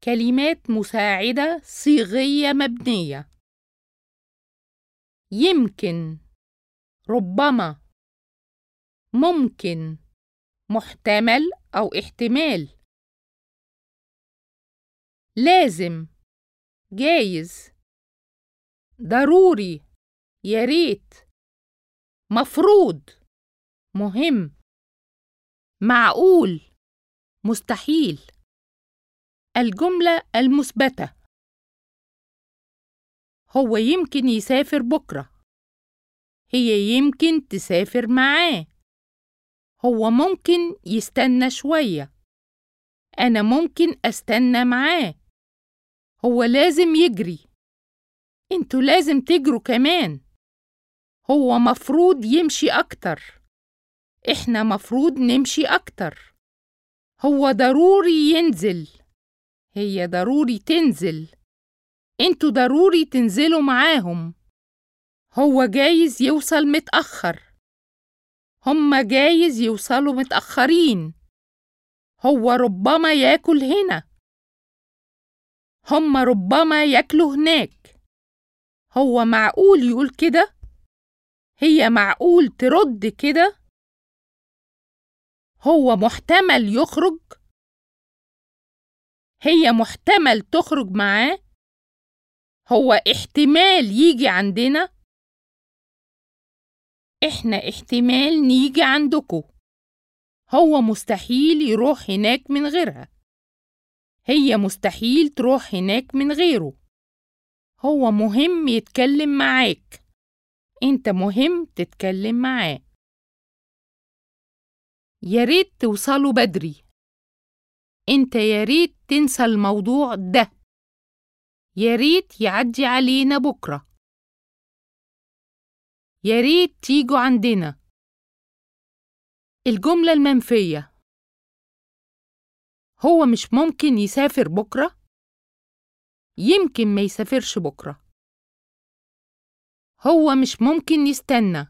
كلمات مساعدة صيغية مبنية يمكن ربما ممكن محتمل أو احتمال لازم جايز ضروري ياريت مفروض مهم معقول مستحيل الجملة المثبتة هو يمكن يسافر بكرة هي يمكن تسافر معاه هو ممكن يستنى شوية أنا ممكن أستنى معاه هو لازم يجري انتوا لازم تجروا كمان هو مفروض يمشي أكتر إحنا مفروض نمشي أكتر هو ضروري ينزل هي ضروري تنزل انتوا ضروري تنزلوا معاهم هو جايز يوصل متأخر هما جايز يوصلوا متأخرين هو ربما ياكل هنا هما ربما ياكلوا هناك هو معقول يقول كده هي معقول ترد كده هو محتمل يخرج هي محتمل تخرج معاه هو احتمال يجي عندنا احنا احتمال نيجي عندكو هو مستحيل يروح هناك من غيرها هي مستحيل تروح هناك من غيره هو مهم يتكلم معاك انت مهم تتكلم معاه يا ريت توصلوا بدري انت يا ريت تنسى الموضوع ده يا ريت يعدي علينا بكره يا ريت تيجوا عندنا الجملة المنفية هو مش ممكن يسافر بكرة؟ يمكن ما يسافرش بكرة هو مش ممكن يستنى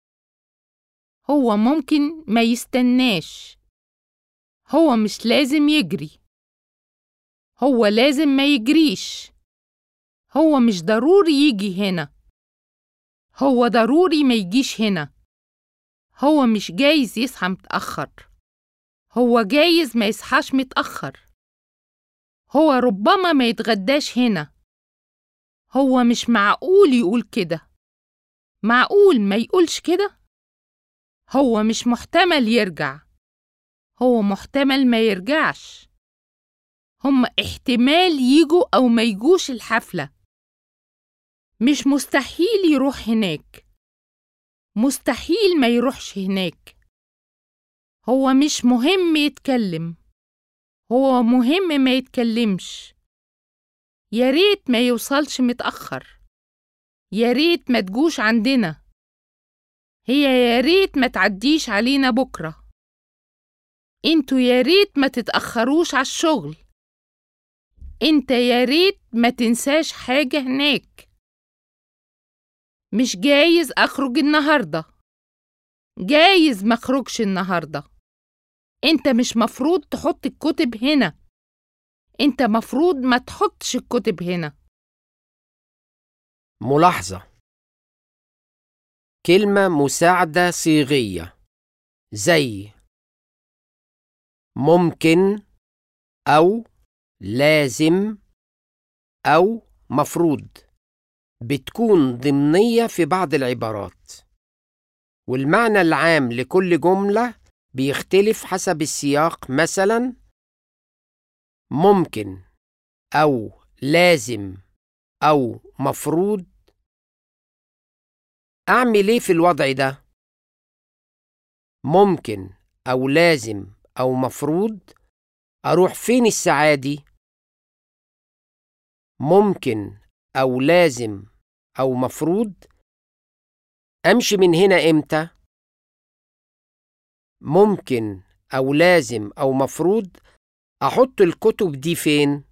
هو ممكن ما يستناش هو مش لازم يجري هو لازم ما يجريش هو مش ضروري يجي هنا هو ضروري ما يجيش هنا هو مش جايز يصحى متأخر هو جايز ما يصحاش متأخر هو ربما ما يتغداش هنا هو مش معقول يقول كده معقول ما يقولش كده هو مش محتمل يرجع هو محتمل ما يرجعش هم احتمال يجوا أو ما يجوش الحفلة مش مستحيل يروح هناك مستحيل ما يروحش هناك هو مش مهم يتكلم هو مهم ما يتكلمش يا ريت ما يوصلش متأخر يا ريت ما تجوش عندنا هي يا ريت ما تعديش علينا بكرة انتوا يا ريت ما تتأخروش على الشغل انت يا ريت ما تنساش حاجة هناك مش جايز أخرج النهاردة جايز مخرجش النهاردة انت مش مفروض تحط الكتب هنا انت مفروض ما تحطش الكتب هنا ملاحظة كلمة مساعدة صيغية زي ممكن أو لازم أو مفروض بتكون ضمنية في بعض العبارات والمعنى العام لكل جملة بيختلف حسب السياق مثلا ممكن أو لازم أو مفروض أعمل إيه في الوضع ده؟ ممكن أو لازم أو مفروض أروح فين الساعة دي؟ ممكن أو لازم أو مفروض أمشي من هنا إمتى؟ ممكن أو لازم أو مفروض أحط الكتب دي فين؟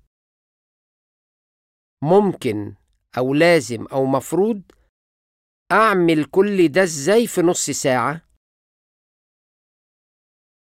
ممكن أو لازم أو مفروض أعمل كل ده إزاي في نص ساعة؟